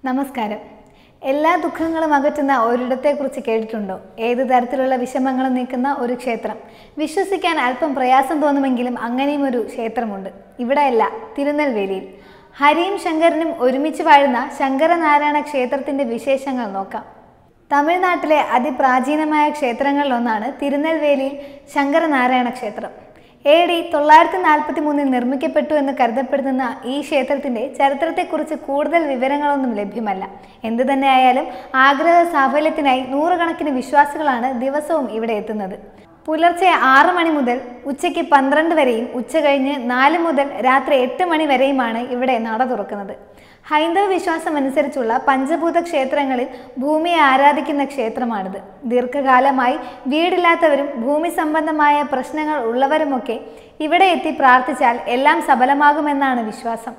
നമസ്കാരം എല്ലാ ദുഃഖങ്ങളും അകറ്റുന്ന ഒരിടത്തെക്കുറിച്ച് കേട്ടിട്ടുണ്ടോ ഏത് തരത്തിലുള്ള വിഷമങ്ങളും നീക്കുന്ന ഒരു ക്ഷേത്രം വിശ്വസിക്കാൻ അല്പം പ്രയാസം തോന്നുമെങ്കിലും അങ്ങനെയും ഒരു ക്ഷേത്രമുണ്ട് ഇവിടെയല്ല തിരുനെൽവേലിയിൽ ഹരിയും ശങ്കരനും ഒരുമിച്ച് വാഴുന്ന ശങ്കരനാരായണ ക്ഷേത്രത്തിന്റെ വിശേഷങ്ങൾ നോക്കാം തമിഴ്നാട്ടിലെ അതിപ്രാചീനമായ ക്ഷേത്രങ്ങളിലൊന്നാണ് തിരുനെൽവേലിയിൽ ശങ്കരനാരായണ ക്ഷേത്രം എ ഡി തൊള്ളായിരത്തി നാൽപ്പത്തി മൂന്നിൽ നിർമ്മിക്കപ്പെട്ടു എന്ന് കരുതപ്പെടുന്ന ഈ ക്ഷേത്രത്തിന്റെ ചരിത്രത്തെക്കുറിച്ച് കൂടുതൽ വിവരങ്ങളൊന്നും ലഭ്യമല്ല എന്തു തന്നെയായാലും ആഗ്രഹ സാഫല്യത്തിനായി നൂറുകണക്കിന് വിശ്വാസികളാണ് ദിവസവും ഇവിടെ എത്തുന്നത് പുലർച്ചെ ആറ് മണി മുതൽ ഉച്ചയ്ക്ക് പന്ത്രണ്ട് വരെയും ഉച്ച കഴിഞ്ഞ് നാല് മുതൽ രാത്രി എട്ട് മണി വരെയുമാണ് ഇവിടെ നട തുറക്കുന്നത് ഹൈന്ദവ വിശ്വാസം അനുസരിച്ചുള്ള പഞ്ചഭൂത ക്ഷേത്രങ്ങളിൽ ഭൂമിയെ ആരാധിക്കുന്ന ക്ഷേത്രമാണിത് ദീർഘകാലമായി വീടില്ലാത്തവരും ഭൂമി സംബന്ധമായ പ്രശ്നങ്ങൾ ഉള്ളവരുമൊക്കെ ഇവിടെ എത്തി പ്രാർത്ഥിച്ചാൽ എല്ലാം സഫലമാകുമെന്നാണ് വിശ്വാസം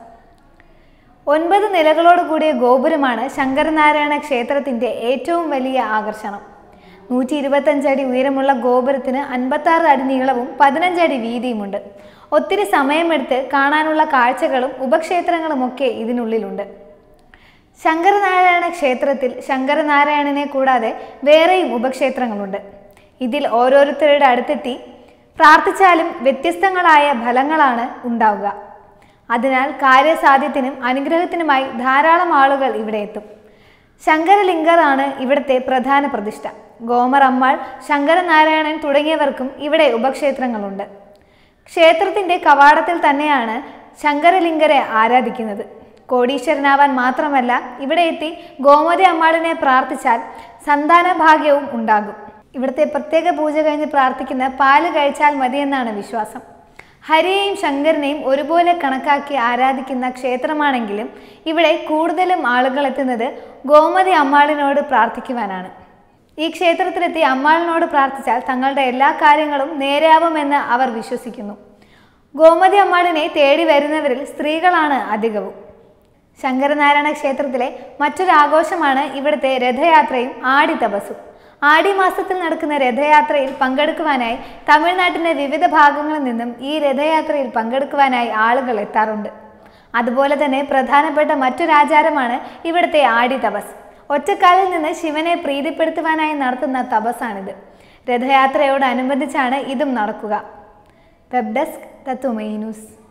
ഒൻപത് നിലകളോട് കൂടിയ ഗോപുരമാണ് ശങ്കരനാരായണ ക്ഷേത്രത്തിന്റെ ഏറ്റവും വലിയ ആകർഷണം നൂറ്റി ഇരുപത്തഞ്ചടി ഉയരമുള്ള ഗോപുരത്തിന് അൻപത്താറ് അടി നീളവും പതിനഞ്ചടി വീതിയുമുണ്ട് ഒത്തിരി സമയമെടുത്ത് കാണാനുള്ള കാഴ്ചകളും ഉപക്ഷേത്രങ്ങളുമൊക്കെ ഇതിനുള്ളിലുണ്ട് ശങ്കരനാരായണ ക്ഷേത്രത്തിൽ ശങ്കരനാരായണനെ കൂടാതെ വേറെയും ഉപക്ഷേത്രങ്ങളുണ്ട് ഇതിൽ ഓരോരുത്തരുടെ അടുത്തെത്തി പ്രാർത്ഥിച്ചാലും വ്യത്യസ്തങ്ങളായ ഫലങ്ങളാണ് ഉണ്ടാവുക അതിനാൽ കാര്യസാധ്യത്തിനും അനുഗ്രഹത്തിനുമായി ധാരാളം ആളുകൾ ഇവിടെ എത്തും ശങ്കരലിംഗറാണ് ഇവിടുത്തെ പ്രധാന പ്രതിഷ്ഠ ഗോമർ അമ്മാൾ ശങ്കരനാരായണൻ തുടങ്ങിയവർക്കും ഇവിടെ ഉപക്ഷേത്രങ്ങളുണ്ട് ക്ഷേത്രത്തിന്റെ കവാടത്തിൽ തന്നെയാണ് ശങ്കരലിംഗരെ ആരാധിക്കുന്നത് കോടീശ്വരനാവാൻ മാത്രമല്ല ഇവിടെ എത്തി ഗോമതി അമ്മാളിനെ പ്രാർത്ഥിച്ചാൽ സന്താന ഭാഗ്യവും ഉണ്ടാകും ഇവിടുത്തെ പ്രത്യേക പൂജ കഴിഞ്ഞ് പ്രാർത്ഥിക്കുന്ന പാല് കഴിച്ചാൽ മതിയെന്നാണ് വിശ്വാസം ഹരിയെയും ശങ്കരനെയും ഒരുപോലെ കണക്കാക്കി ആരാധിക്കുന്ന ക്ഷേത്രമാണെങ്കിലും ഇവിടെ കൂടുതലും ആളുകൾ എത്തുന്നത് ഗോമതി അമ്മാളിനോട് പ്രാർത്ഥിക്കുവാനാണ് ഈ ക്ഷേത്രത്തിലെത്തി അമ്മാളിനോട് പ്രാർത്ഥിച്ചാൽ തങ്ങളുടെ എല്ലാ കാര്യങ്ങളും നേരെയാവുമെന്ന് അവർ വിശ്വസിക്കുന്നു ഗോമതി അമ്മാളിനെ തേടി വരുന്നവരിൽ സ്ത്രീകളാണ് അധികവും ശങ്കരനാരായണ ക്ഷേത്രത്തിലെ മറ്റൊരു ആഘോഷമാണ് ഇവിടുത്തെ രഥയാത്രയും ആടി തപസ്സും ആടി മാസത്തിൽ നടക്കുന്ന രഥയാത്രയിൽ പങ്കെടുക്കുവാനായി തമിഴ്നാട്ടിന്റെ വിവിധ ഭാഗങ്ങളിൽ നിന്നും ഈ രഥയാത്രയിൽ പങ്കെടുക്കുവാനായി ആളുകൾ എത്താറുണ്ട് അതുപോലെ തന്നെ പ്രധാനപ്പെട്ട മറ്റൊരാചാരമാണ് ഇവിടുത്തെ ആടി തപസ് ഒറ്റക്കാലിൽ നിന്ന് ശിവനെ പ്രീതിപ്പെടുത്തുവാനായി നടത്തുന്ന തപസ്സാണിത് രഥയാത്രയോടനുബന്ധിച്ചാണ് ഇതും നടക്കുക വെബ് ഡെസ്ക് തത്വമൈ ന്യൂസ്